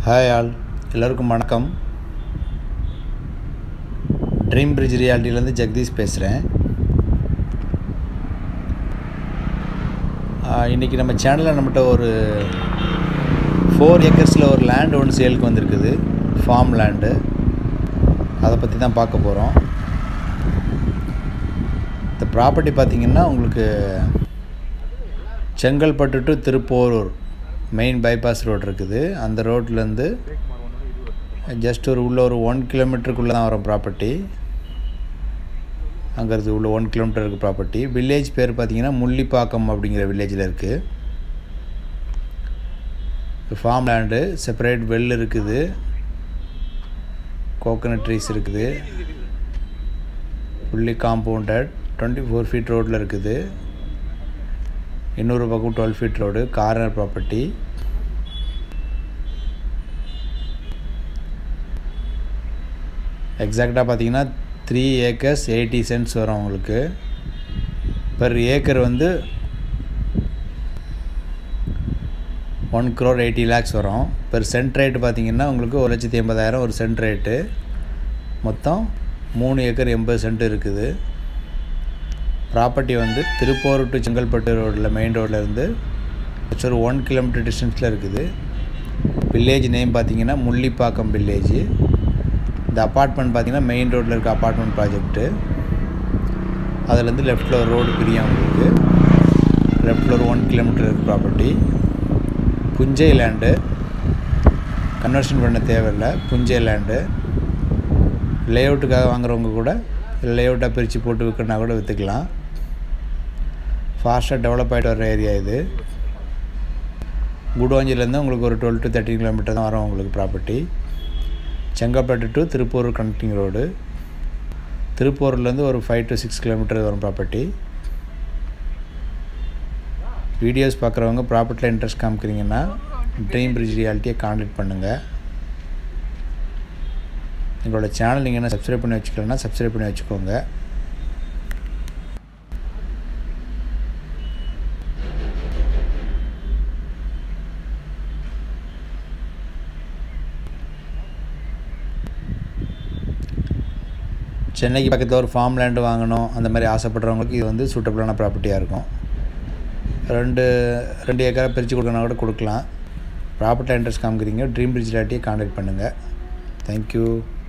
hi all எல்லோருக்கும் வணக்கம் dream bridge ரியாலிட்டிலேருந்து Jagadish பேசுகிறேன் இன்றைக்கி நம்ம சேனலில் நம்மகிட்ட ஒரு ஃபோர் ஏக்கர்ஸில் ஒரு லேண்ட் ஒன்று சேலுக்கு வந்திருக்குது ஃபார்ம் லேண்டு அதை பற்றி தான் பார்க்க போகிறோம் இந்த ப்ராப்பர்ட்டி பார்த்திங்கன்னா உங்களுக்கு Chengalpattu to Thiruporur main bypass road இருக்குது அந்த ரோட்லேருந்து ஜஸ்ட் ஒரு உள்ள ஒரு ஒன் கிலோமீட்டருக்குள்ளே தான் வரும் ப்ராப்பர்ட்டி அங்கேருந்து உள்ள ஒன் கிலோமீட்டர் இருக்குது ப்ராப்பர்ட்டி வில்லேஜ் பேர் பார்த்தீங்கன்னா முள்ளிப்பாக்கம் அப்படிங்கிற வில்லேஜில் இருக்குது ஃபார்ம் லேண்டு செப்பரேட் வெல் இருக்குது கோகனட் ட்ரீஸ் இருக்குது fully compounded twenty four feet ரோட்டில் இருக்குது இன்னொரு பக்கம் twelve feet road corner property எக்ஸாக்டாக பார்த்தீங்கன்னா த்ரீ ஏக்கர்ஸ் எயிட்டி சென்ட்ஸ் வரும் உங்களுக்கு பெர் ஏக்கர் வந்து ஒன் க்ரோர் எயிட்டி லேக்ஸ் வரும் பெர் சென்ட் ரேட்டு பார்த்தீங்கன்னா உங்களுக்கு ஒரு லட்சத்தி எண்பதாயிரம் ஒரு சென்ட் ரேட்டு மொத்தம் மூணு ஏக்கர் எண்பது சென்ட் இருக்குது ப்ராப்பர்ட்டி வந்து திருப்பூர் டு செங்கல்பட்டு ரோட்டில் மெயின் ரோட்டில் இருந்து ஒரு ஒன் கிலோமீட்டர் டிஸ்டன்ஸில் இருக்குது வில்லேஜ் நேம் பார்த்தீங்கன்னா முள்ளிப்பாக்கம் வில்லேஜ் இந்த அப்பார்ட்மெண்ட் பார்த்தீங்கன்னா மெயின் ரோட்டில் இருக்க அப்பார்ட்மெண்ட் ப்ராஜெக்ட்டு அதுலேருந்து லெஃப்ட்டில் ஒரு ரோடு பிரியும் உங்களுக்கு லெஃப்ட்டில் ஒரு ஒன் கிலோமீட்டர் இருக்குது ப்ராப்பர்ட்டி புஞ்சை லேண்டு கன்வர்ஷன் பண்ண தேவையில்லை புஞ்சை லேண்டு லேஅவுட்டுக்காக வாங்குறவங்க கூட லேஅவுட்டாக பிரித்து போட்டு விற்கணுன்னா கூட விற்றுக்கலாம் ஃபாஸ்ட்டாக டெவலப் ஆகிட்டு வர ஏரியா இது குடுவாஞ்சிலேருந்து உங்களுக்கு ஒரு டுவெல் டு தேர்ட்டின் கிலோமீட்டர் தான் வரும் உங்களுக்கு property Chengalpattu to Tiruppur connecting road திருப்பூர்லேருந்து ஒரு ஃபைவ் டு சிக்ஸ் கிலோமீட்டர் வரும் ப்ராப்பர்ட்டி வீடியோஸ் பார்க்குறவங்க ப்ராப்பர்ட்டியில் இன்ட்ரெஸ்ட் காமிக்கிறீங்கன்னா ட்ரீம் பிரிட்ஜ் ரியாலிட்டியை காண்டாக்ட் பண்ணுங்கள் எங்களோட சேனல் நீங்கள் என்ன சப்ஸ்கிரைப் பண்ணி வச்சுக்கலன்னா சப்ஸ்கிரைப் பண்ணி வச்சுக்கோங்க சென்னைக்கு பக்கத்தில் ஒரு ஃபார்ம் லேண்டு வாங்கணும் அந்த மாதிரி ஆசைப்படுறவங்களுக்கு இது வந்து சூட்டபிளான ப்ராப்பர்ட்டியாக இருக்கும் ரெண்டு ரெண்டு ஏக்கரை பிரித்து கொடுக்கணும் கூட கொடுக்கலாம் ப்ராப்பர்ட்டி இன்ட்ரெஸ்ட் காமிக்கிறீங்க ட்ரீம் பிரிட்ஜ் லாட்டியை காண்டாக்ட் பண்ணுங்கள் தேங்க்யூ